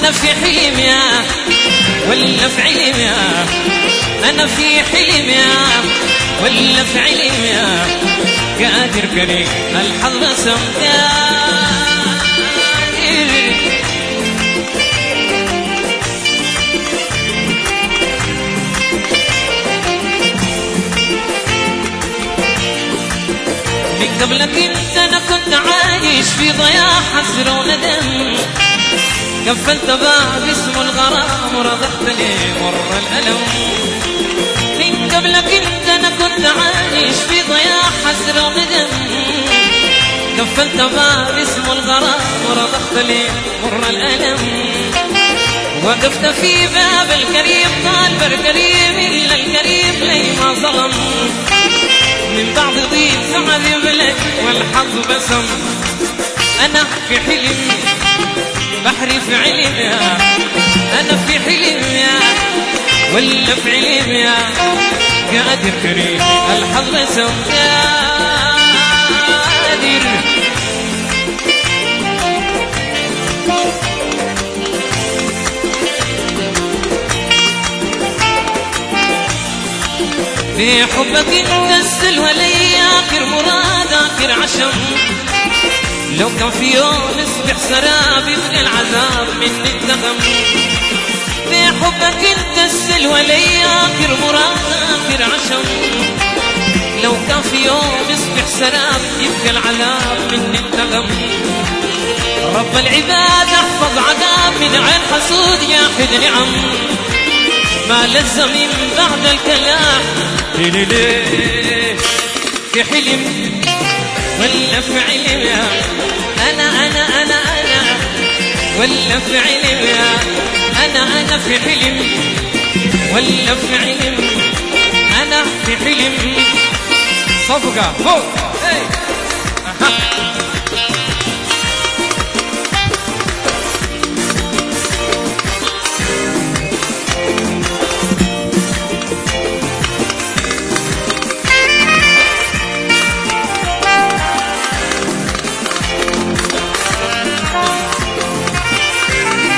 أنا في حلم يا ولا في علم يا أنا في حلم يا ولا في علم يا قادر كريم الحظ رسم يا من قبلك انت انا كنت عايش في ضياع حسرة وندم قفلت باب اسمه الغرام ورضحت لي مر الألم من قبلك انت انا كنت عايش في ضياع حسرة وندم قفلت باب اسمه الغرام ورضحت لي مر الألم وقفت في باب الكريم طالب الكريم إلا الكريم لي ما ظلم من بعض ضيف عذب لك والحظ بسم أنا في حلم بحري في علم يا أنا في حلم يا ولا في علم يا قادر كريم الحظ بسم يا قادر في حبك انت السلوى لي اخر مراد اخر عشم لو كان في يوم يصبح سراب من العذاب من الدغم في حبك انت السلوى لي اخر مراد اخر عشم لو كان في يوم يصبح سراب يبقى العذاب من الدغم رب العباد احفظ عذاب من عين حسود يا حد نعم ما لزم من بعد الكلام ليه ليه في حلم ولا في علم يا أنا أنا أنا أنا ولا في علم يا أنا أنا في حلم ولا في علم أنا في حلم صفقة فوق hey.